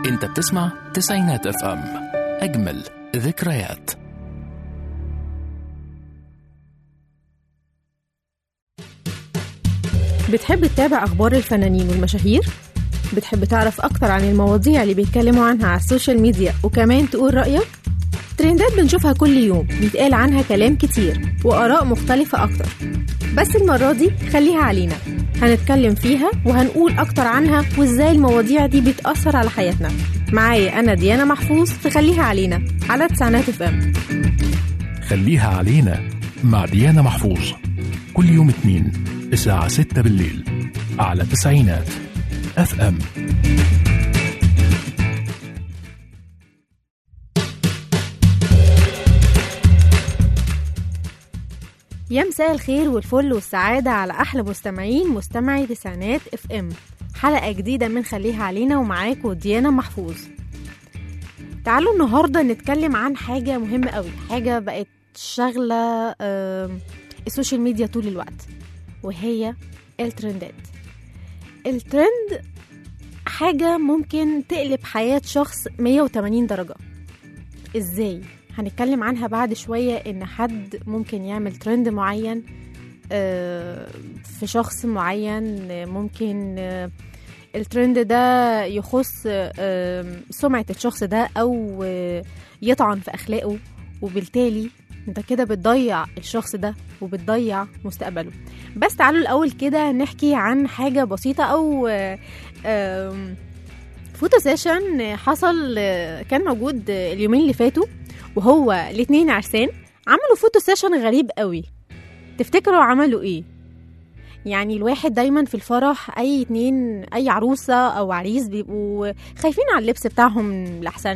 انت بتسمع تسعينات اف ام اجمل ذكريات بتحب تتابع أخبار الفنانين والمشاهير؟ بتحب تعرف أكتر عن المواضيع اللي بيتكلموا عنها على السوشيال ميديا وكمان تقول رأيك؟ ترندات بنشوفها كل يوم بيتقال عنها كلام كتير وآراء مختلفة أكتر بس المرة دي خليها علينا هنتكلم فيها وهنقول أكتر عنها وإزاي المواضيع دي بتأثر على حياتنا معايا أنا ديانا محفوظ في خليها علينا على تسعينات اف ام خليها علينا مع ديانا محفوظ كل يوم اثنين الساعة 6 بالليل على تسعينات اف ام يا مساء الخير والفل والسعادة على أحلى مستمعين مستمعي تسعينات اف ام حلقة جديدة من خليها علينا ومعاكم ديانا محفوظ تعالوا النهاردة نتكلم عن حاجة مهمة قوي حاجة بقت شغلة آم، السوشيال ميديا طول الوقت وهي الترندات الترند حاجة ممكن تقلب حياة شخص 180 درجة ازاي هنتكلم عنها بعد شوية ان حد ممكن يعمل ترند معين آه، في شخص معين آه، ممكن آه، الترند ده يخص آه، سمعة الشخص ده او آه، يطعن في اخلاقه وبالتالي انت كده بتضيع الشخص ده وبتضيع مستقبله بس تعالوا الاول كده نحكي عن حاجة بسيطة او آه، آم، فوتو سيشن حصل آه، كان موجود آه، اليومين اللي فاتوا وهو الاتنين عرسان عملوا فوتو سيشن غريب قوي تفتكروا عملوا ايه يعني الواحد دايما في الفرح اي اتنين اي عروسة او عريس بيبقوا خايفين على اللبس بتاعهم لحسن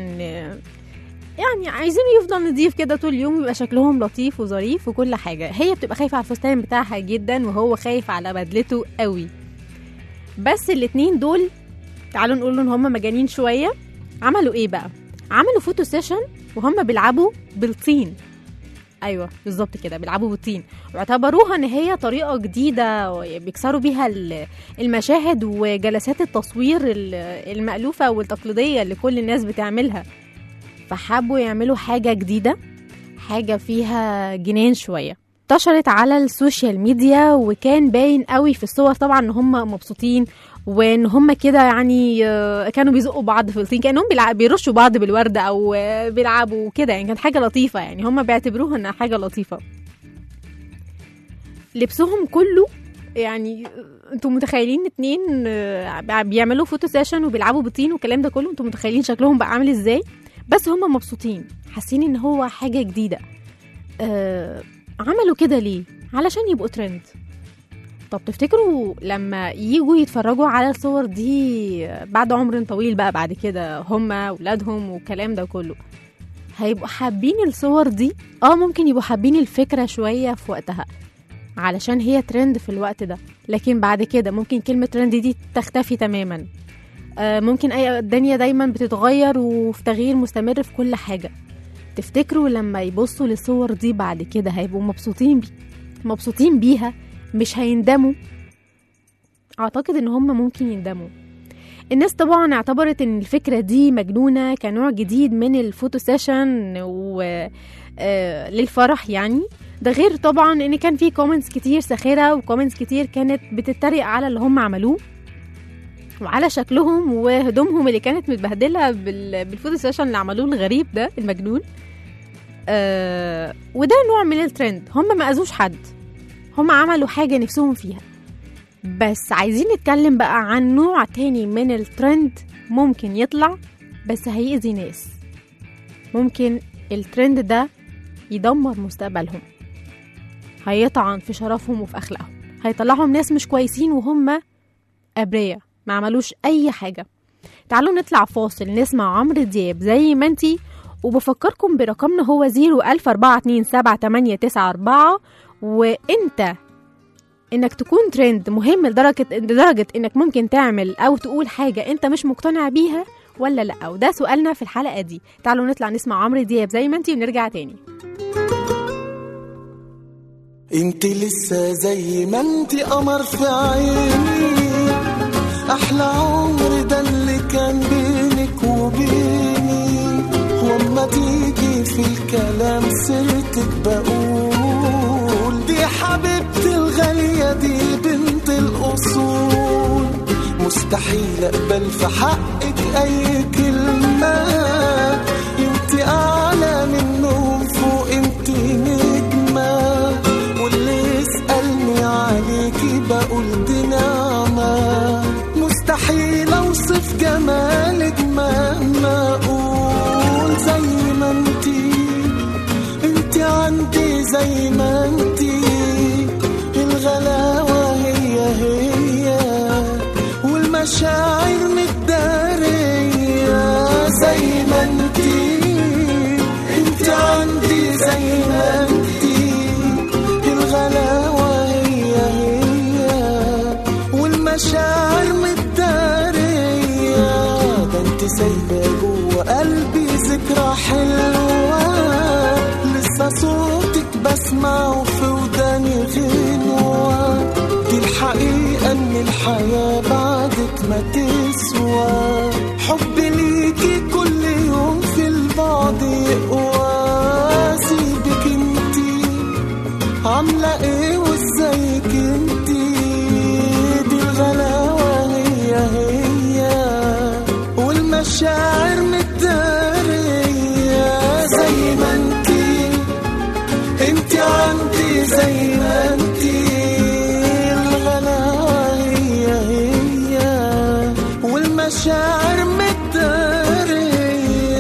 يعني عايزين يفضل نضيف كده طول اليوم يبقى شكلهم لطيف وظريف وكل حاجة هي بتبقى خايفة على الفستان بتاعها جدا وهو خايف على بدلته قوي بس الاتنين دول تعالوا نقول ان هم مجانين شوية عملوا ايه بقى عملوا فوتو سيشن وهم بيلعبوا بالطين ايوه بالظبط كده بيلعبوا بالطين واعتبروها ان هي طريقه جديده بيكسروا بيها ال- المشاهد وجلسات التصوير ال- المألوفه والتقليديه اللي كل الناس بتعملها فحبوا يعملوا حاجه جديده حاجه فيها جنان شويه انتشرت على السوشيال ميديا وكان باين قوي في الصور طبعا ان هم مبسوطين وان هم كده يعني آه، كانوا بيزقوا بعض في الطين كانهم بيلع- بيرشوا بعض بالورد او آه، بيلعبوا كده يعني كانت حاجه لطيفه يعني هم بيعتبروها انها حاجه لطيفه لبسهم كله يعني آه، انتوا متخيلين اتنين آه، بيعملوا فوتو سيشن وبيلعبوا بالطين والكلام ده كله انتوا متخيلين شكلهم بقى عامل ازاي بس هم مبسوطين حاسين ان هو حاجه جديده آه عملوا كده ليه علشان يبقوا ترند طب تفتكروا لما يجوا يتفرجوا على الصور دي بعد عمر طويل بقى بعد كده هما ولادهم والكلام ده كله هيبقوا حابين الصور دي اه ممكن يبقوا حابين الفكرة شوية في وقتها علشان هي ترند في الوقت ده لكن بعد كده ممكن كلمة ترند دي تختفي تماما آه ممكن اي الدنيا دايما بتتغير وفي تغيير مستمر في كل حاجة تفتكروا لما يبصوا للصور دي بعد كده هيبقوا مبسوطين بي مبسوطين بيها مش هيندموا اعتقد ان هم ممكن يندموا الناس طبعا اعتبرت ان الفكرة دي مجنونة كنوع جديد من الفوتو سيشن و آه، للفرح يعني ده غير طبعا ان كان في كومنتس كتير ساخرة وكومنتس كتير كانت بتتريق على اللي هم عملوه وعلى شكلهم وهدومهم اللي كانت متبهدلة بال- بالفوتو سيشن اللي عملوه الغريب ده المجنون آه وده نوع من الترند هم ما اذوش حد هم عملوا حاجة نفسهم فيها بس عايزين نتكلم بقى عن نوع تاني من الترند ممكن يطلع بس هيأذي ناس ممكن الترند ده يدمر مستقبلهم هيطعن في شرفهم وفي أخلاقهم هيطلعهم ناس مش كويسين وهم أبرياء ما عملوش أي حاجة تعالوا نطلع فاصل نسمع عمرو دياب زي ما انتي وبفكركم برقمنا هو 014278894 وانت انك تكون ترند مهم لدرجة لدرجة انك ممكن تعمل او تقول حاجة انت مش مقتنع بيها ولا لا وده سؤالنا في الحلقة دي تعالوا نطلع نسمع عمرو دياب زي ما انتي ونرجع تاني انت لسه زي ما انت قمر في عيني احلى عمر ده اللي كان بينك مستحيل اقبل في حقك اي كلمة انت اعلى منهم فوق انت نجمة واللي يسألني عليكي بقول دي نعمة مستحيل اوصف جمالك مهما اقول زي ما انتي انت عندي زي ما انتي الغلاوة هي هي والمشاعر متدارية زي ما انتي انت عندي زي ما انتي الغلاوة هي هي والمشاعر متدارية ده انت سايبة جوه قلبي ذكرى حلوة لسه صوتك بسمعه في وداني غنوة دي الحقيقة ان الحياة بعدك ما تسوى حبي ليكي كل يوم في البعد يقوى سيبك انتي عاملة ايه وازيك انتي دي الغلاوة هي هي والمشاعر متدارية زي ما انتي انتي عندي زي ما انتي الغلاوة هي هي والمشاعر متدارية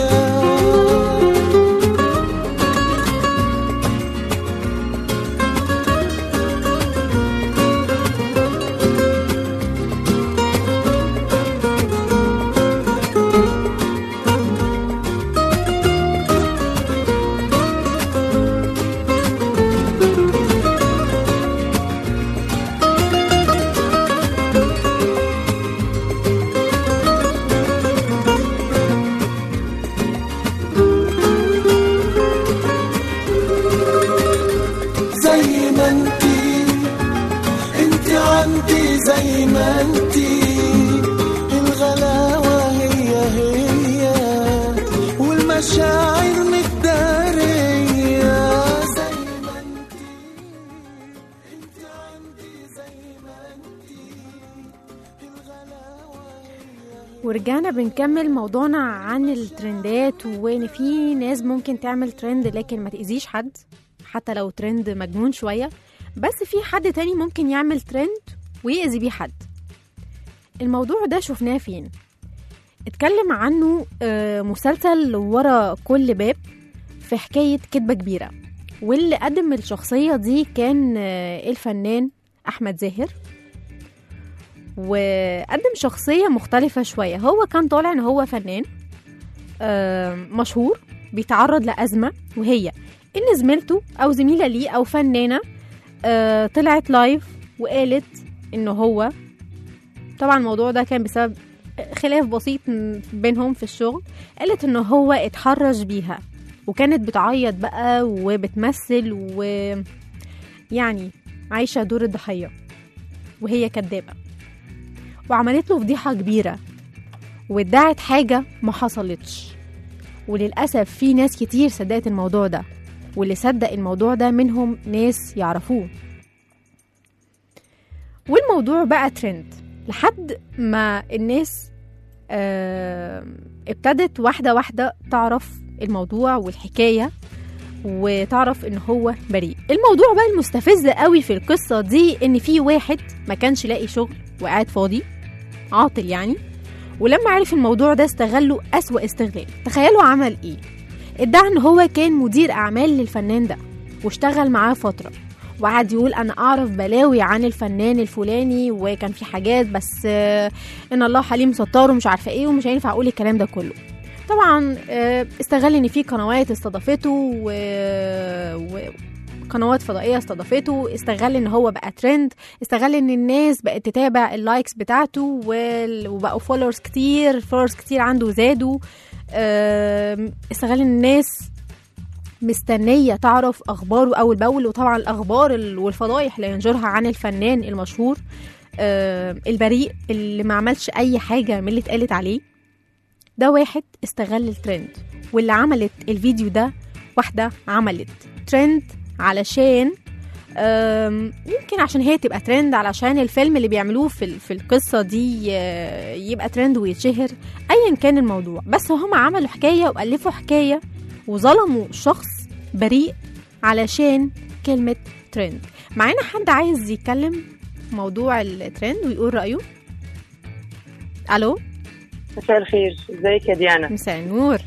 زي ما انتي انتي عندي زي ما انتي الغلاوة هي هي والمشاعر متدارية زي ما انتي انتي عندي زي ما انتي الغلاوة ورجعنا بنكمل موضوعنا عن الترندات وان في ناس ممكن تعمل ترند لكن ما تأذيش حد حتى لو ترند مجنون شوية بس في حد تاني ممكن يعمل ترند ويأذي بيه حد الموضوع ده شفناه فين اتكلم عنه آه، مسلسل ورا كل باب في حكاية كدبة كبيرة واللي قدم الشخصية دي كان آه، الفنان أحمد زاهر وقدم شخصية مختلفة شوية هو كان طالع ان هو فنان آه، مشهور بيتعرض لأزمة وهي ان زميلته او زميلة ليه او فنانة آه، طلعت لايف وقالت ان هو طبعا الموضوع ده كان بسبب خلاف بسيط م- بينهم في الشغل قالت ان هو اتحرش بيها وكانت بتعيط بقى وبتمثل و يعني عايشة دور الضحية وهي كدابة وعملت له فضيحة كبيرة وادعت حاجة ما حصلتش وللأسف في ناس كتير صدقت الموضوع ده واللي صدق الموضوع ده منهم ناس يعرفوه والموضوع بقى ترند لحد ما الناس آه ابتدت واحدة واحدة تعرف الموضوع والحكاية وتعرف ان هو بريء الموضوع بقى المستفز قوي في القصة دي ان في واحد ما كانش لاقي شغل وقاعد فاضي عاطل يعني ولما عرف الموضوع ده استغله أسوأ استغلال تخيلوا عمل ايه ادعى ان هو كان مدير اعمال للفنان ده واشتغل معاه فترة وقعد يقول انا اعرف بلاوي عن الفنان الفلاني وكان في حاجات بس آه، ان الله حليم ستار ومش عارفه ايه ومش هينفع اقول الكلام ده كله طبعا آه، استغل ان في قنوات استضافته و... و... قنوات فضائية استضافته استغل ان هو بقى ترند استغل ان الناس بقت تتابع اللايكس بتاعته وال- وبقوا فولورز كتير فولورز كتير عنده زادوا آم، استغل ان الناس مستنية تعرف أخباره أول بأول وطبعا الأخبار ال- والفضايح اللي ينشرها عن الفنان المشهور آم، البريء اللي ما عملش أي حاجة من اللي اتقالت عليه ده واحد استغل الترند واللي عملت الفيديو ده واحدة عملت ترند علشان أم، يمكن عشان هي تبقى ترند علشان الفيلم اللي بيعملوه في ال- في القصه دي آه، يبقى ترند ويتشهر ايا كان الموضوع بس هم عملوا حكايه والفوا حكايه وظلموا شخص بريء علشان كلمه ترند معانا حد عايز يتكلم موضوع الترند ويقول رايه الو مساء الخير ازيك يا ديانا مساء النور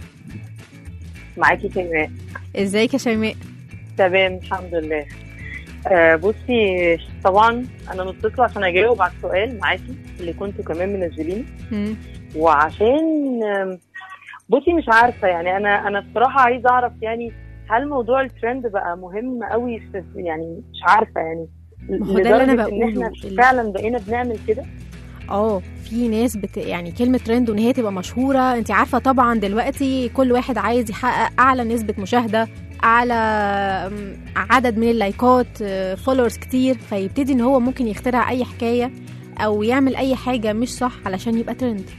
معاكي شيماء ازيك يا شيماء تمام الحمد لله آه بصي طبعا انا متصله عشان اجاوب على السؤال معاكي اللي كنتوا كمان منزلينه مم. وعشان آم، بصي مش عارفه يعني انا انا بصراحه عايزه اعرف يعني هل موضوع الترند بقى مهم قوي في يعني مش عارفه يعني ما هو ده اللي أنا لدرجة ان بقوله. احنا ال- فعلا بقينا بنعمل كده اه في ناس بت... يعني كلمة ترند وان هي تبقى مشهورة انت عارفة طبعا دلوقتي كل واحد عايز يحقق اعلى نسبة مشاهدة اعلى أم، عدد من اللايكات فولورز كتير فيبتدي ان هو ممكن يخترع اي حكاية او يعمل اي حاجة مش صح علشان يبقى ترند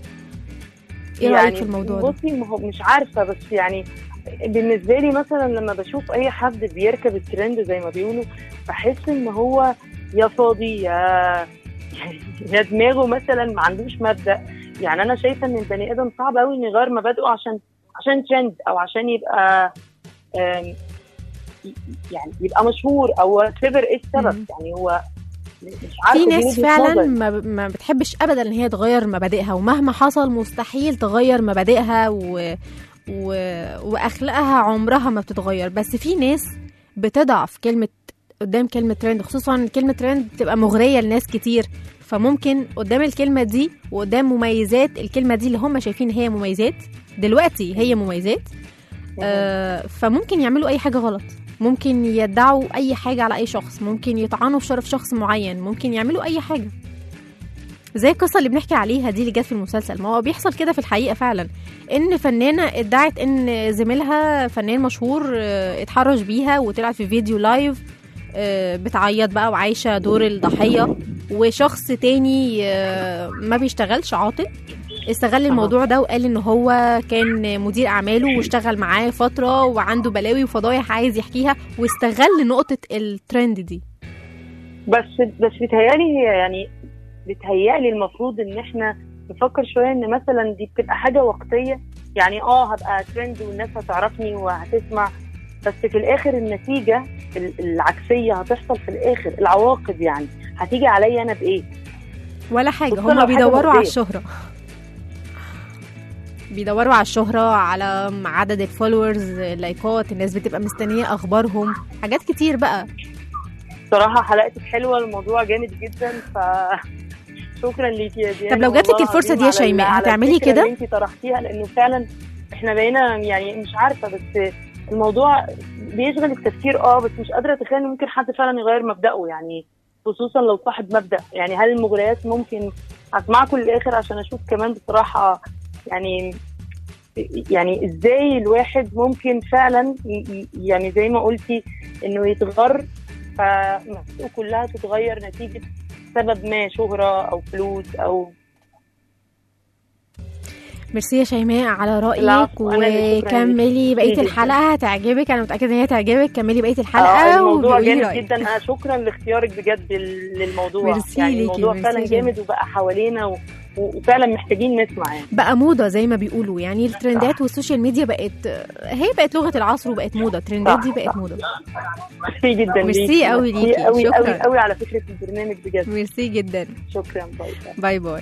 ايه رأيك في الموضوع ده؟ بصي ما هو مش عارفه بس يعني بالنسبه لي مثلا لما بشوف اي حد بيركب الترند زي ما بيقولوا بحس ان هو يا فاضي يا يا دماغه مثلا ما عندوش مبدا يعني انا شايفه ان البني ادم صعب قوي انه يغير مبادئه عشان عشان ترند او عشان يبقى آم، يعني يبقى مشهور او تفر ايه السبب مم. يعني هو مش عارفه في دي ناس وجهة فعلا نظري. ما, ما بتحبش ابدا ان هي تغير مبادئها ومهما حصل مستحيل تغير مبادئها و... و... واخلاقها عمرها ما بتتغير بس في ناس بتضعف كلمه قدام كلمه ترند خصوصا كلمه ترند بتبقى مغريه لناس كتير فممكن قدام الكلمه دي وقدام مميزات الكلمه دي اللي هم شايفين هي مميزات دلوقتي هي مميزات آه، فممكن يعملوا اي حاجه غلط ممكن يدعوا اي حاجه على اي شخص ممكن يطعنوا في شرف شخص معين ممكن يعملوا اي حاجه زي القصه اللي بنحكي عليها دي اللي جت في المسلسل ما هو بيحصل كده في الحقيقه فعلا ان فنانه ادعت ان زميلها فنان مشهور آه، اتحرش بيها وطلعت في فيديو لايف آه، بتعيط بقى وعايشه دور الضحيه وشخص تاني آه، ما بيشتغلش عاطل استغل الموضوع ده وقال ان هو كان مدير اعماله واشتغل معاه فتره وعنده بلاوي وفضايح عايز يحكيها واستغل نقطه الترند دي بس بس بتهيالي هي يعني بتهيالي المفروض ان احنا نفكر شويه ان مثلا دي بتبقى حاجه وقتيه يعني اه هبقى ترند والناس هتعرفني وهتسمع بس في الاخر النتيجه ال- العكسيه هتحصل في الاخر العواقب يعني هتيجي عليا انا بايه؟ ولا حاجه بص هما لو حاجة بيدوروا على مؤذية. الشهره بيدوروا على الشهرة على عدد الفولورز اللايكات الناس بتبقى مستنية أخبارهم حاجات كتير بقى بصراحه حلقتك حلوه الموضوع جامد جدا ف شكرا ليكي يا ديانا طب لو جاتلك والله الفرصة العظيم دي يا على ال- شيماء، على هتعملي الفكرة كده؟ اللي انت طرحتيها لانه فعلا احنا بقينا يعني مش عارفه بس الموضوع بيشغل التفكير اه بس مش قادره اتخيل إن ممكن حد فعلا يغير مبدأه يعني خصوصا لو صاحب مبدأ يعني هل المغريات ممكن هسمعكم للاخر عشان اشوف كمان بصراحه يعني يعني ازاي الواحد ممكن فعلا ي- ي- يعني زي ما قلتي انه يتغر فمبدأه كلها تتغير نتيجه سبب ما شهره او فلوس او ميرسي يا شيماء على رأيك العفو، أنا اللي شكراً وكملي بقية جداً. الحلقة هتعجبك أنا متأكدة إن هي تعجبك كملي بقية آه الحلقة الموضوع وقولي جامد رأيك جدا انا شكرا لاختيارك بجد لل- للموضوع ميرسي يعني ليكي، الموضوع ميرسي فعلا جدا. جامد وبقى حوالينا و... وفعلا محتاجين نسمع يعني بقى موضة زي ما بيقولوا يعني الترندات والسوشيال ميديا بقت هي بقت لغة العصر وبقت موضة الترندات دي بقت موضة ميرسي جدا ميرسي ليكي. قوي ميرسي ليكي، قوي شكراً. قوي قوي على فكره البرنامج بجد ميرسي جدا شكرا باي باي باي باي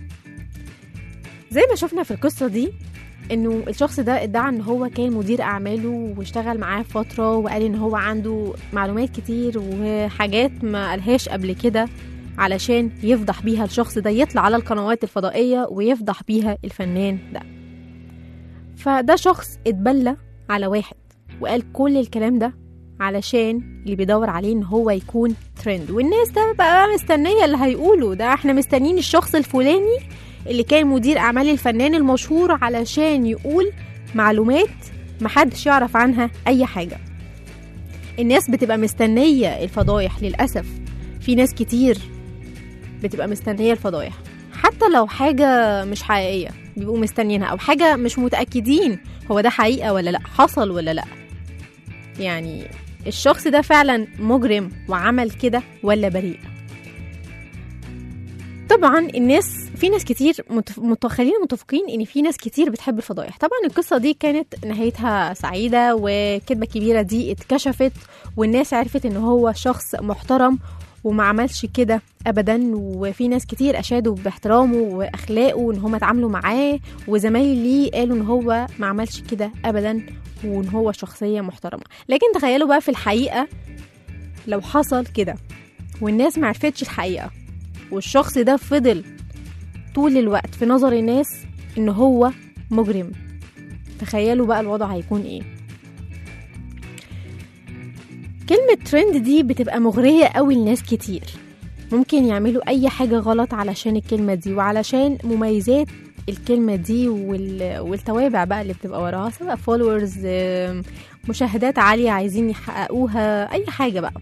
زي ما شفنا في القصة دي انه الشخص ده ادعى ان هو كان مدير اعماله واشتغل معاه فترة وقال ان هو عنده معلومات كتير وحاجات ما قالهاش قبل كده علشان يفضح بيها الشخص ده يطلع على القنوات الفضائية ويفضح بيها الفنان ده فده شخص اتبلى على واحد وقال كل الكلام ده علشان اللي بيدور عليه ان هو يكون ترند والناس ده بقى مستنية اللي هيقوله ده احنا مستنيين الشخص الفلاني اللي كان مدير اعمال الفنان المشهور علشان يقول معلومات محدش يعرف عنها اي حاجة الناس بتبقى مستنية الفضايح للأسف في ناس كتير بتبقى مستنية الفضايح حتى لو حاجة مش حقيقية بيبقوا مستنيينها أو حاجة مش متأكدين هو ده حقيقة ولا لأ حصل ولا لأ يعني الشخص ده فعلا مجرم وعمل كده ولا بريء طبعا الناس في ناس كتير متف... مت- خلينا متفقين ان في ناس كتير بتحب الفضايح طبعا القصه دي كانت نهايتها سعيده والكذبه الكبيره دي اتكشفت والناس عرفت ان هو شخص محترم وما عملش كده ابدا وفي ناس كتير اشادوا باحترامه واخلاقه ان هم اتعاملوا معاه وزمايلي ليه قالوا ان هو ما عملش كده ابدا وان هو شخصيه محترمه لكن تخيلوا بقى في الحقيقه لو حصل كده والناس ما عرفتش الحقيقه والشخص ده فضل طول الوقت في نظر الناس ان هو مجرم تخيلوا بقى الوضع هيكون ايه كلمة ترند دي بتبقى مغرية قوي لناس كتير ممكن يعملوا أي حاجة غلط علشان الكلمة دي وعلشان مميزات الكلمة دي وال... والتوابع بقى اللي بتبقى وراها سواء فولورز مشاهدات عالية عايزين يحققوها أي حاجة بقى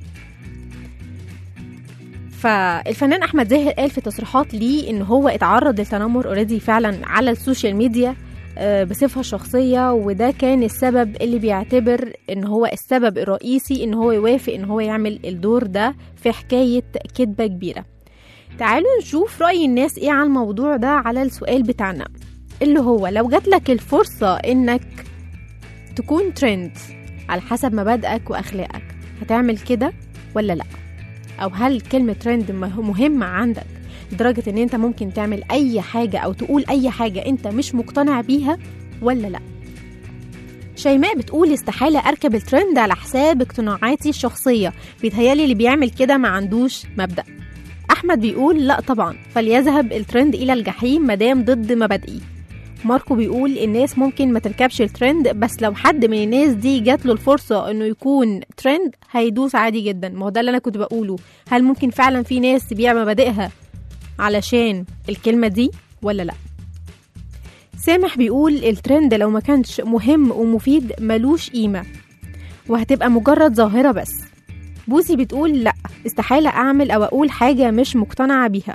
فالفنان احمد زاهر قال في تصريحات ليه ان هو اتعرض للتنمر اوريدي فعلا على السوشيال ميديا آه، بصفة شخصية وده كان السبب اللي بيعتبر ان هو السبب الرئيسي ان هو يوافق ان هو يعمل الدور ده في حكاية كدبة كبيرة تعالوا نشوف رأي الناس ايه عن الموضوع ده على السؤال بتاعنا اللي هو لو جاتلك الفرصة انك تكون ترند على حسب مبادئك واخلاقك هتعمل كده ولا لا او هل كلمة ترند مه- مهمة عندك لدرجة ان انت ممكن تعمل اي حاجة او تقول اي حاجة انت مش مقتنع بيها ولا لا شيماء بتقول استحالة اركب الترند على حساب اقتناعاتي الشخصية بيتهيالي اللي بيعمل كده ما عندوش مبدأ احمد بيقول لا طبعا فليذهب الترند الى الجحيم مدام ضد مبادئي ماركو بيقول الناس ممكن ما تركبش الترند بس لو حد من الناس دي جات له الفرصة انه يكون ترند هيدوس عادي جدا ما هو ده اللي انا كنت بقوله هل ممكن فعلا في ناس تبيع مبادئها علشان الكلمة دي ولا لا سامح بيقول الترند لو ما كانش مهم ومفيد ملوش قيمة وهتبقى مجرد ظاهرة بس بوسي بتقول لا استحالة اعمل او اقول حاجة مش مقتنعة بيها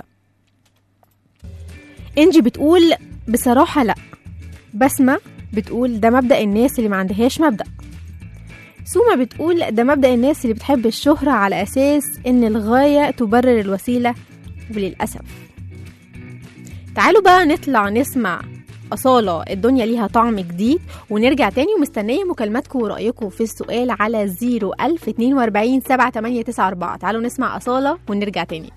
انجي بتقول بصراحة لا بسمة بتقول ده مبدأ الناس اللي ما عندهاش مبدأ سوما بتقول ده مبدأ الناس اللي بتحب الشهرة على أساس إن الغاية تبرر الوسيلة وللأسف تعالوا بقى نطلع نسمع أصالة الدنيا ليها طعم جديد ونرجع تاني ومستنية مكالماتكم ورأيكم في السؤال على 01042 7894 تعالوا نسمع أصالة ونرجع تاني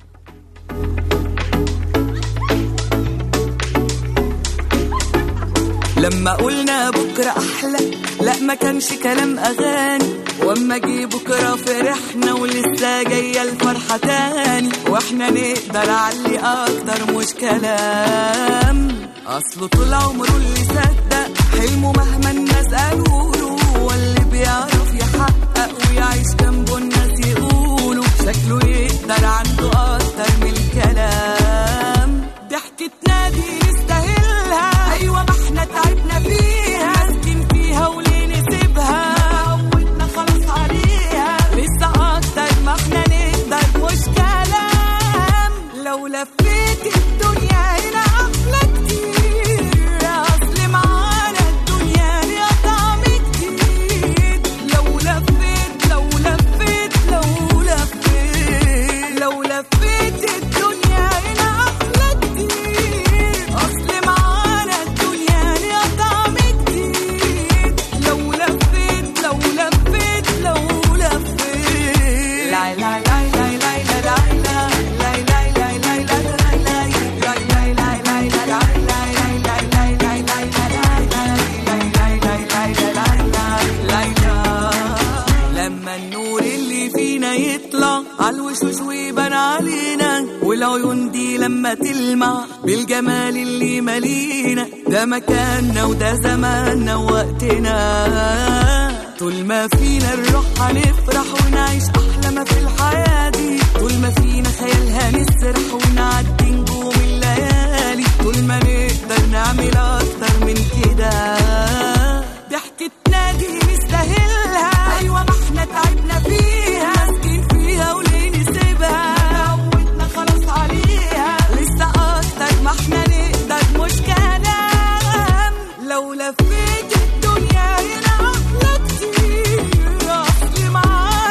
لما قلنا بكرة أحلى لا ما كانش كلام أغاني واما جه بكرة فرحنا ولسه جاية الفرحة تاني واحنا نقدر علي أكتر مش كلام أصله طول عمره اللي صدق حلمه مهما الناس قالوله هو اللي بيعرف يحقق ويعيش جنبه الناس يقولوا شكله يقدر عنده أكتر من الكلام ضحكتنا دي نستاهلها أيوة ما احنا تعبنا فيها ماسكين فيها وليه نسيبها عودنا خلاص عليها لسه أكتر ما احنا نقدر مش كلام لو لفيت الدنيا هنا أحلى كتير أصل معانا الدنيا ليها طعم جديد لو لفيت لو لفيت لو لفيت لو لفيت الدنيا هنا أحلى كتير أصل معانا الدنيا ليها طعم جديد لو لفيت لو لفيت لو لفيت لا لا لا لا لا لا لا لا لما النور اللي فينا يطلع عالوشوش ويبان علينا والعيون دي لما تلمع بالجمال اللي مالينا ده مكاننا وده زماننا ووقتنا طول ما فينا الروح هنفرح ونعيش احلى ما في الحياه دي طول ما فينا خيال هنسرح ونعدي نجوم الليالي طول ما نقدر نعمل اكتر من كده ضحكتنا دي نستاهلها ايوه ما احنا تعبنا فيها ماسكين فيها وليه نسيبها عودنا خلاص عليها لسه اكتر ما احنا نقدر مش كلام لو لفيت الدنيا هنا احلى كتير اصل معانا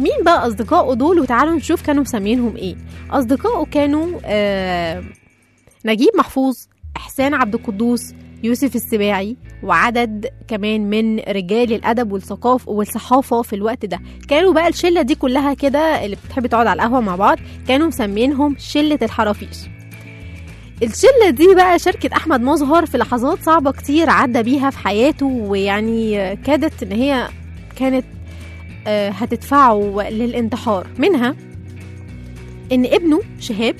مين بقى أصدقائه دول وتعالوا نشوف كانوا مسمينهم إيه أصدقائه كانوا آه نجيب محفوظ إحسان عبد القدوس يوسف السباعي وعدد كمان من رجال الأدب والثقافة والصحافة في الوقت ده كانوا بقى الشلة دي كلها كده اللي بتحب تقعد على القهوة مع بعض كانوا مسمينهم شلة الحرافيش الشلة دي بقى شاركت أحمد مظهر في لحظات صعبة كتير عدى بيها في حياته ويعني كادت إن هي كانت آه، هتدفعه للانتحار منها إن ابنه شهاب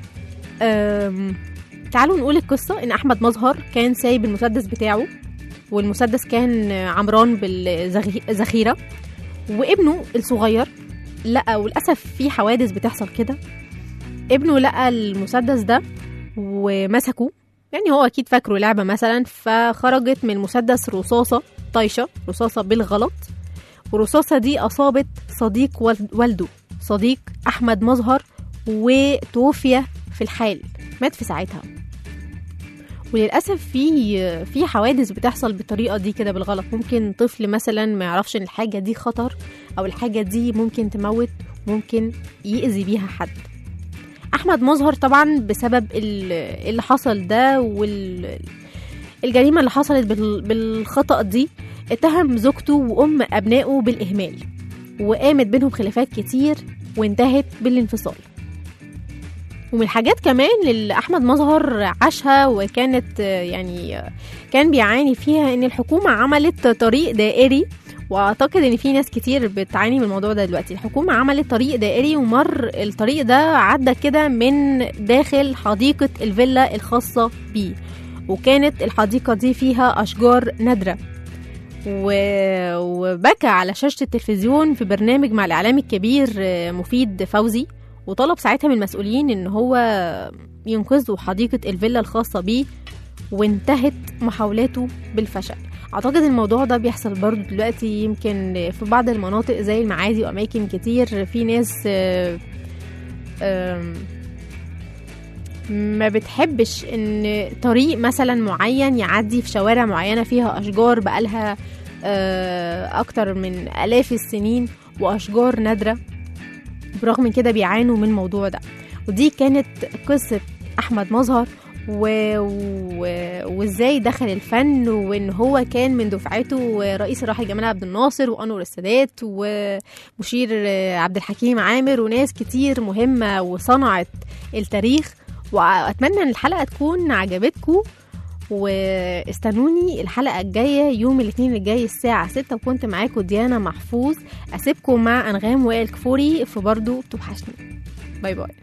آم، تعالوا نقول القصة إن أحمد مظهر كان سايب المسدس بتاعه والمسدس كان عمران بالذخيرة وابنه الصغير لقى وللأسف في حوادث بتحصل كده ابنه لقى المسدس ده ومسكه يعني هو أكيد فاكره لعبة مثلا فخرجت من المسدس رصاصة طايشة رصاصة بالغلط والرصاصة دي أصابت صديق والد- والده صديق أحمد مظهر وتوفي في الحال مات في ساعتها وللاسف في في حوادث بتحصل بالطريقه دي كده بالغلط ممكن طفل مثلا ما يعرفش ان الحاجه دي خطر او الحاجه دي ممكن تموت ممكن يأذي بيها حد احمد مظهر طبعا بسبب ال- اللي حصل ده والجريمه اللي حصلت بال- بالخطأ دي اتهم زوجته وام ابنائه بالاهمال وقامت بينهم خلافات كتير وانتهت بالانفصال ومن الحاجات كمان اللي احمد مظهر عاشها وكانت آه، يعني آه، كان بيعاني فيها ان الحكومه عملت طريق دائري واعتقد ان في ناس كتير بتعاني من الموضوع ده دلوقتي الحكومه عملت طريق دائري ومر الطريق ده عدى كده من داخل حديقه الفيلا الخاصه بيه وكانت الحديقه دي فيها اشجار نادره و... وبكى على شاشة التلفزيون في برنامج مع الإعلام الكبير آه، مفيد فوزي وطلب ساعتها من المسؤولين ان هو ينقذوا حديقة الفيلا الخاصة بيه وانتهت محاولاته بالفشل اعتقد الموضوع ده بيحصل برضو دلوقتي يمكن في بعض المناطق زي المعادي واماكن كتير في ناس آه، آم، ما بتحبش ان طريق مثلا معين يعدي في شوارع معينة فيها اشجار بقالها آه، اكتر من الاف السنين واشجار نادرة برغم من كده بيعانوا من الموضوع ده ودي كانت قصة أحمد مظهر و... و... وازاي دخل الفن وان هو كان من دفعته رئيس الراحل جمال عبد الناصر وانور السادات ومشير عبد الحكيم عامر وناس كتير مهمة وصنعت التاريخ واتمنى ان الحلقة تكون عجبتكم واستنوني الحلقة الجاية يوم الاثنين الجاي الساعة 6 وكنت معاكم ديانا محفوظ أسيبكم مع أنغام وائل كفوري في برضو بتوحشني باي باي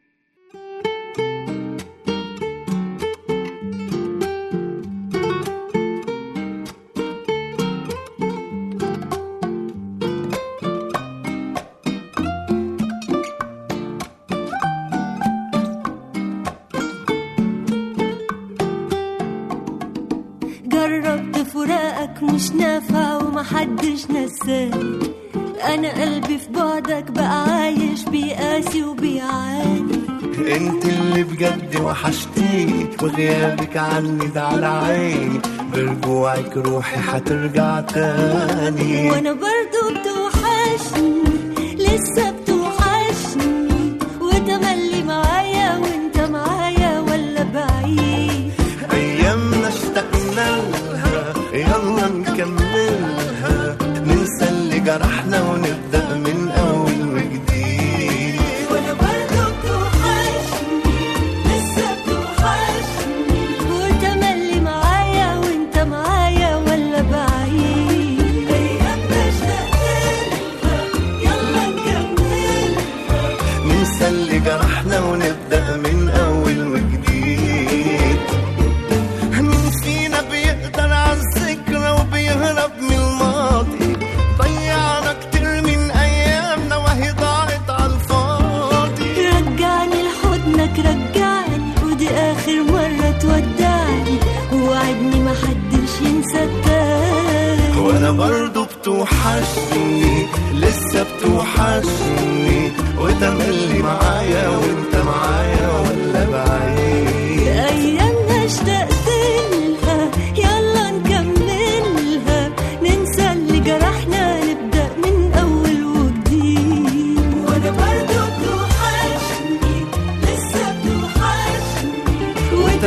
جربت فراقك مش نافع ومحدش نساني انا قلبي في بعدك بقى عايش بيقاسي وبيعاني انت اللي بجد وحشتيني وغيابك عني ده على عيني برجوعك روحي هترجع تاني وانا برضو بتوحشني لسه بتوحشني وتملي معايا وانت معايا ولا بعيد ايامنا اشتقنا لها يلا نكملها ننسى اللي جرحنا ونبدا من اول وجديد وانا برضو بتوحشني لسه بتوحشني وتملي معايا وانت معايا ولا بعيد ايام اشتقتلها يلا نكملها ننسى اللي جرحنا ونبدا من اول وجديد مين فينا بيقدر على الذكرى وبيهرب من الماضي ضيعنا كتير من ايامنا وهي ضاعت على الفاضي رجعني لحضنك رجعني ودي اخر مرة تودعني ووعدني محدش ينسى التاني وانا برضو بتوحشني لسه بتوحشني وتملي معايا وانت معايا ولا بعيد ايامنا اشتقت لها يلا نكملها ننسى اللي جرحنا نبدا من اول وجديد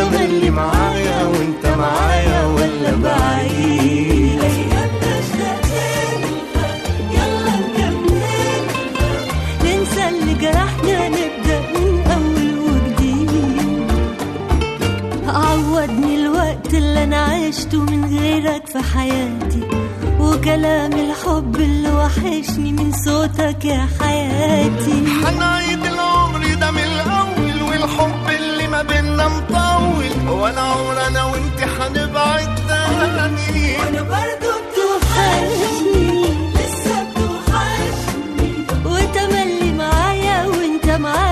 وتملي معايا وانت معايا ولا بعيد أيامنا اشتقنا يلا نكمل ننسى اللي جرحنا نبدأ من أول وجديد عوضني الوقت اللي أنا عشته من غيرك في حياتي وكلام الحب اللي وحشني من صوتك يا حياتي هنعيد العمر ده من الاول والحب اللي ما بينا مطول ولا عمر انا وانت هنبعد تاني وانا برضو بتوحشني لسه بتوحشني وتملي معايا وانت معايا